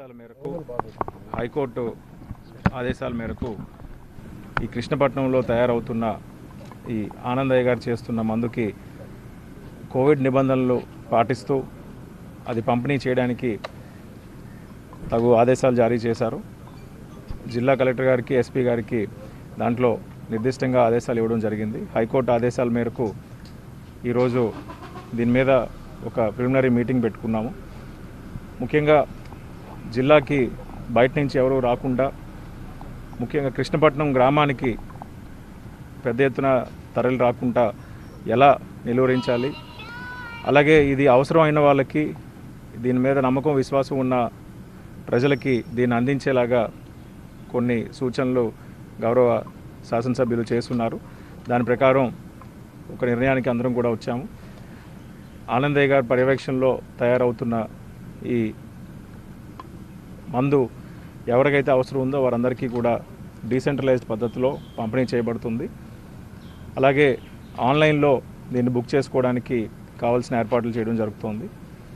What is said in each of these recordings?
ఆదేశాల మేరకు హైకోర్టు ఆదేశాల మేరకు ఈ కృష్ణపట్నంలో తయారవుతున్న ఈ ఆనందయ్య గారు చేస్తున్న మందుకి కోవిడ్ నిబంధనలు పాటిస్తూ అది పంపిణీ చేయడానికి తగు ఆదేశాలు జారీ చేశారు జిల్లా కలెక్టర్ గారికి ఎస్పీ గారికి దాంట్లో నిర్దిష్టంగా ఆదేశాలు ఇవ్వడం జరిగింది హైకోర్టు ఆదేశాల మేరకు ఈరోజు దీని మీద ఒక ప్రిలిమినరీ మీటింగ్ పెట్టుకున్నాము ముఖ్యంగా జిల్లాకి బయట నుంచి ఎవరు రాకుండా ముఖ్యంగా కృష్ణపట్నం గ్రామానికి పెద్ద ఎత్తున తరలి రాకుండా ఎలా నిలువరించాలి అలాగే ఇది అవసరమైన వాళ్ళకి దీని మీద నమ్మకం విశ్వాసం ఉన్న ప్రజలకి దీన్ని అందించేలాగా కొన్ని సూచనలు గౌరవ శాసనసభ్యులు చేస్తున్నారు దాని ప్రకారం ఒక నిర్ణయానికి అందరం కూడా వచ్చాము ఆనందయ్య గారి పర్యవేక్షణలో తయారవుతున్న ఈ మందు ఎవరికైతే అవసరం ఉందో వారందరికీ కూడా డీసెంట్రలైజ్డ్ పద్ధతిలో పంపిణీ చేయబడుతుంది అలాగే ఆన్లైన్లో దీన్ని బుక్ చేసుకోవడానికి కావాల్సిన ఏర్పాట్లు చేయడం జరుగుతుంది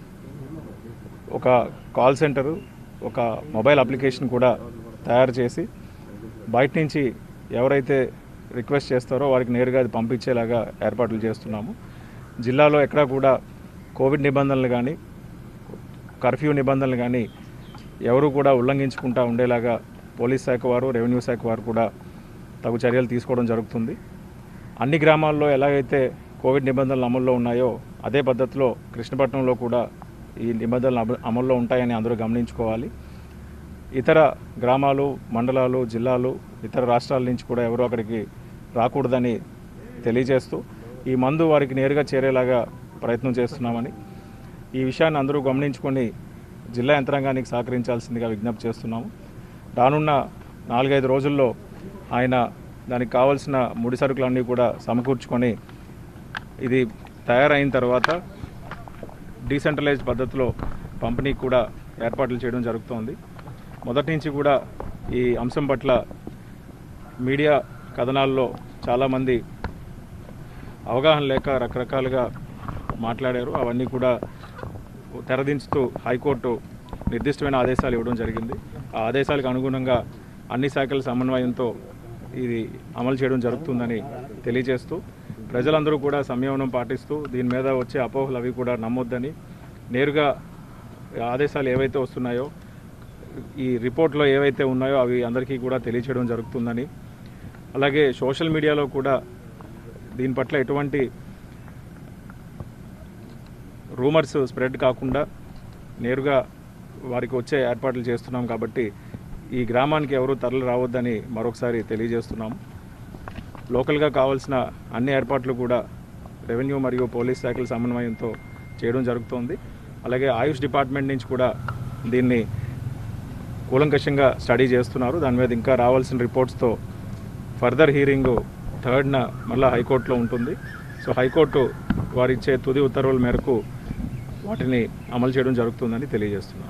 ఒక కాల్ సెంటరు ఒక మొబైల్ అప్లికేషన్ కూడా తయారు చేసి బయట నుంచి ఎవరైతే రిక్వెస్ట్ చేస్తారో వారికి నేరుగా అది పంపించేలాగా ఏర్పాట్లు చేస్తున్నాము జిల్లాలో ఎక్కడా కూడా కోవిడ్ నిబంధనలు కానీ కర్ఫ్యూ నిబంధనలు కానీ ఎవరు కూడా ఉల్లంఘించుకుంటా ఉండేలాగా పోలీస్ శాఖ వారు రెవెన్యూ శాఖ వారు కూడా తగు చర్యలు తీసుకోవడం జరుగుతుంది అన్ని గ్రామాల్లో ఎలాగైతే కోవిడ్ నిబంధనలు అమల్లో ఉన్నాయో అదే పద్ధతిలో కృష్ణపట్నంలో కూడా ఈ నిబంధనలు అమ- అమల్లో ఉంటాయని అందరూ గమనించుకోవాలి ఇతర గ్రామాలు మండలాలు జిల్లాలు ఇతర రాష్ట్రాల నుంచి కూడా ఎవరు అక్కడికి రాకూడదని తెలియజేస్తూ ఈ మందు వారికి నేరుగా చేరేలాగా ప్రయత్నం చేస్తున్నామని ఈ విషయాన్ని అందరూ గమనించుకొని జిల్లా యంత్రాంగానికి సహకరించాల్సిందిగా విజ్ఞప్తి చేస్తున్నాము రానున్న నాలుగైదు రోజుల్లో ఆయన దానికి కావాల్సిన ముడి సరుకులన్నీ కూడా సమకూర్చుకొని ఇది తయారైన తర్వాత డీసెంట్రలైజ్డ్ పద్ధతిలో పంపిణీకి కూడా ఏర్పాట్లు చేయడం జరుగుతోంది మొదటి నుంచి కూడా ఈ అంశం పట్ల మీడియా కథనాల్లో చాలామంది అవగాహన లేక రకరకాలుగా మాట్లాడారు అవన్నీ కూడా తెరదించుతూ హైకోర్టు నిర్దిష్టమైన ఆదేశాలు ఇవ్వడం జరిగింది ఆ ఆదేశాలకు అనుగుణంగా అన్ని శాఖల సమన్వయంతో ఇది అమలు చేయడం జరుగుతుందని తెలియజేస్తూ ప్రజలందరూ కూడా సంయమనం పాటిస్తూ దీని మీద వచ్చే అపోహలు అవి కూడా నమ్మొద్దని నేరుగా ఆదేశాలు ఏవైతే వస్తున్నాయో ఈ రిపోర్ట్లో ఏవైతే ఉన్నాయో అవి అందరికీ కూడా తెలియచేయడం జరుగుతుందని అలాగే సోషల్ మీడియాలో కూడా దీని పట్ల ఎటువంటి రూమర్స్ స్ప్రెడ్ కాకుండా నేరుగా వారికి వచ్చే ఏర్పాట్లు చేస్తున్నాం కాబట్టి ఈ గ్రామానికి ఎవరు తరలి రావద్దని మరొకసారి తెలియజేస్తున్నాము లోకల్గా కావాల్సిన అన్ని ఏర్పాట్లు కూడా రెవెన్యూ మరియు పోలీస్ శాఖల సమన్వయంతో చేయడం జరుగుతోంది అలాగే ఆయుష్ డిపార్ట్మెంట్ నుంచి కూడా దీన్ని కూలంకషంగా స్టడీ చేస్తున్నారు దాని మీద ఇంకా రావాల్సిన రిపోర్ట్స్తో ఫర్దర్ హీరింగ్ థర్డ్న మళ్ళీ హైకోర్టులో ఉంటుంది సో హైకోర్టు వారిచ్చే తుది ఉత్తర్వుల మేరకు వాటిని అమలు చేయడం జరుగుతుందని తెలియజేస్తున్నాను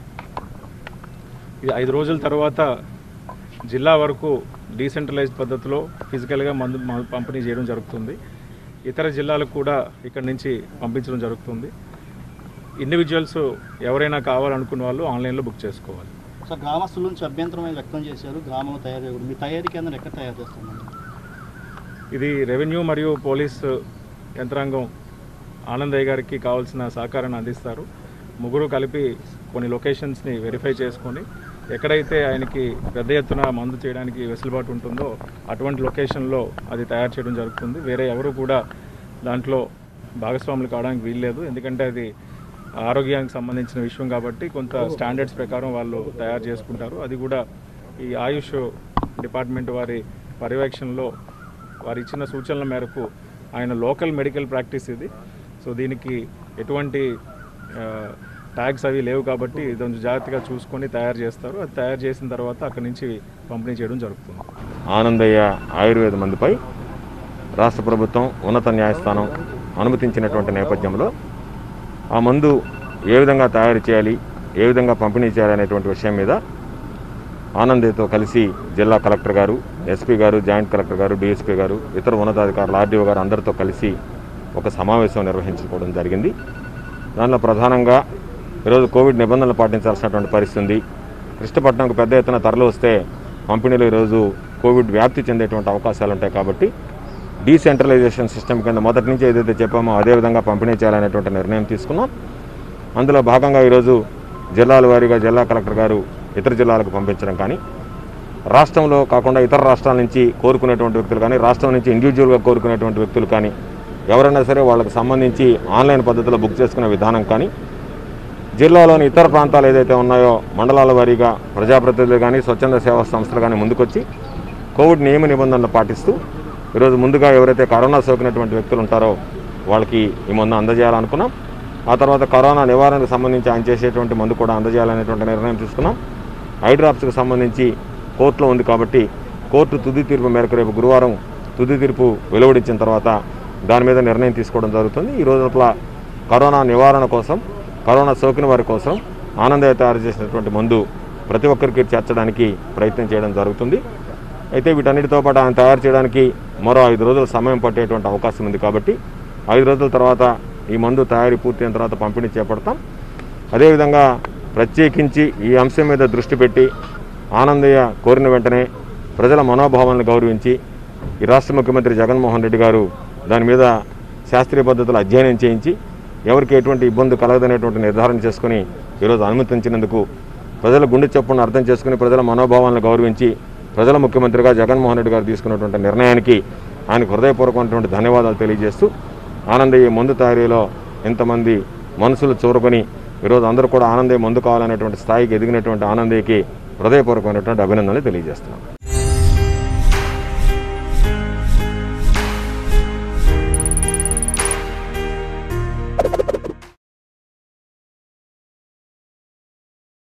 ఇది ఐదు రోజుల తర్వాత జిల్లా వరకు డీసెంట్రలైజ్డ్ పద్ధతిలో ఫిజికల్గా మందు మ- పంపిణీ చేయడం జరుగుతుంది ఇతర జిల్లాలకు కూడా ఇక్కడి నుంచి పంపించడం జరుగుతుంది ఇండివిజువల్స్ ఎవరైనా కావాలనుకున్న వాళ్ళు ఆన్లైన్లో బుక్ చేసుకోవాలి సార్ గ్రామస్తుల నుంచి అభ్యంతరం అనేది వ్యక్తం చేశారు గ్రామంలో తయారు చేయకూడదు మీ తయారీ కేంద్రం ఎక్కడ తయారు చేస్తున్నారు ఇది రెవెన్యూ మరియు పోలీస్ యంత్రాంగం ఆనందయ్య గారికి కావాల్సిన సహకారాన్ని అందిస్తారు ముగ్గురు కలిపి కొన్ని లొకేషన్స్ని వెరిఫై చేసుకొని ఎక్కడైతే ఆయనకి పెద్ద ఎత్తున మందు చేయడానికి వెసులుబాటు ఉంటుందో అటువంటి లొకేషన్లో అది తయారు చేయడం జరుగుతుంది వేరే ఎవరు కూడా దాంట్లో భాగస్వాములు కావడానికి వీల్లేదు ఎందుకంటే అది ఆరోగ్యానికి సంబంధించిన విషయం కాబట్టి కొంత స్టాండర్డ్స్ ప్రకారం వాళ్ళు తయారు చేసుకుంటారు అది కూడా ఈ ఆయుష్ డిపార్ట్మెంట్ వారి పర్యవేక్షణలో వారు ఇచ్చిన సూచనల మేరకు ఆయన లోకల్ మెడికల్ ప్రాక్టీస్ ఇది సో దీనికి ఎటువంటి ట్యాగ్స్ అవి లేవు కాబట్టి కొంచెం జాగ్రత్తగా చూసుకొని తయారు చేస్తారు అది తయారు చేసిన తర్వాత అక్కడి నుంచి పంపిణీ చేయడం జరుగుతుంది ఆనందయ్య ఆయుర్వేద మందుపై రాష్ట్ర ప్రభుత్వం ఉన్నత న్యాయస్థానం అనుమతించినటువంటి నేపథ్యంలో ఆ మందు ఏ విధంగా తయారు చేయాలి ఏ విధంగా పంపిణీ చేయాలి అనేటువంటి విషయం మీద ఆనందయ్యతో కలిసి జిల్లా కలెక్టర్ గారు ఎస్పీ గారు జాయింట్ కలెక్టర్ గారు డిఎస్పీ గారు ఇతర ఉన్నతాధికారులు ఆర్డీఓ గారు అందరితో కలిసి ఒక సమావేశం నిర్వహించుకోవడం జరిగింది దానిలో ప్రధానంగా ఈరోజు కోవిడ్ నిబంధనలు పాటించాల్సినటువంటి పరిస్థితి ఉంది కృష్ణపట్నంకు పెద్ద ఎత్తున తరలి వస్తే పంపిణీలో ఈరోజు కోవిడ్ వ్యాప్తి చెందేటువంటి అవకాశాలు ఉంటాయి కాబట్టి డీసెంట్రలైజేషన్ సిస్టమ్ కింద మొదటి నుంచి ఏదైతే చెప్పామో అదే విధంగా పంపిణీ చేయాలనేటువంటి నిర్ణయం తీసుకున్నాం అందులో భాగంగా ఈరోజు జిల్లాల వారీగా జిల్లా కలెక్టర్ గారు ఇతర జిల్లాలకు పంపించడం కానీ రాష్ట్రంలో కాకుండా ఇతర రాష్ట్రాల నుంచి కోరుకునేటువంటి వ్యక్తులు కానీ రాష్ట్రం నుంచి ఇండివిజువల్గా కోరుకునేటువంటి వ్యక్తులు కానీ ఎవరైనా సరే వాళ్ళకి సంబంధించి ఆన్లైన్ పద్ధతిలో బుక్ చేసుకునే విధానం కానీ జిల్లాలోని ఇతర ప్రాంతాలు ఏదైతే ఉన్నాయో మండలాల వారీగా ప్రజాప్రతినిధులు కానీ స్వచ్ఛంద సేవా సంస్థలు కానీ ముందుకొచ్చి కోవిడ్ నియమ నిబంధనలు పాటిస్తూ ఈరోజు ముందుగా ఎవరైతే కరోనా సోకినటువంటి వ్యక్తులు ఉంటారో వాళ్ళకి ఈ మందు అందజేయాలనుకున్నాం ఆ తర్వాత కరోనా నివారణకు సంబంధించి ఆయన చేసేటువంటి మందు కూడా అందజేయాలనేటువంటి నిర్ణయం తీసుకున్నాం ఐ డ్రాప్స్కి సంబంధించి కోర్టులో ఉంది కాబట్టి కోర్టు తుది తీర్పు మేరకు రేపు గురువారం తుది తీర్పు వెలువడించిన తర్వాత దాని మీద నిర్ణయం తీసుకోవడం జరుగుతుంది ఈ రోజుల కరోనా నివారణ కోసం కరోనా సోకిన వారి కోసం ఆనందయ్య తయారు చేసినటువంటి మందు ప్రతి ఒక్కరికి చేర్చడానికి ప్రయత్నం చేయడం జరుగుతుంది అయితే వీటన్నిటితో పాటు ఆయన తయారు చేయడానికి మరో ఐదు రోజుల సమయం పట్టేటువంటి అవకాశం ఉంది కాబట్టి ఐదు రోజుల తర్వాత ఈ మందు తయారీ పూర్తయిన తర్వాత పంపిణీ చేపడతాం అదేవిధంగా ప్రత్యేకించి ఈ అంశం మీద దృష్టి పెట్టి ఆనందయ్య కోరిన వెంటనే ప్రజల మనోభావాలను గౌరవించి ఈ రాష్ట్ర ముఖ్యమంత్రి జగన్మోహన్ రెడ్డి గారు దాని మీద శాస్త్రీయ పద్ధతులు అధ్యయనం చేయించి ఎవరికి ఎటువంటి ఇబ్బంది కలగదనేటువంటి నిర్ధారణ చేసుకుని ఈరోజు అనుమతించినందుకు ప్రజల గుండె చప్పును అర్థం చేసుకుని ప్రజల మనోభావాలను గౌరవించి ప్రజల ముఖ్యమంత్రిగా జగన్మోహన్ రెడ్డి గారు తీసుకున్నటువంటి నిర్ణయానికి ఆయనకు హృదయపూర్వకమైనటువంటి ధన్యవాదాలు తెలియజేస్తూ ఆనందయ్య మందు తయారీలో ఎంతమంది మనసులు చూరుకొని ఈరోజు అందరూ కూడా ఆనందయ్య మందు కావాలనేటువంటి స్థాయికి ఎదిగినటువంటి ఆనందయ్యకి హృదయపూర్వకమైనటువంటి అభినందనలు తెలియజేస్తున్నాం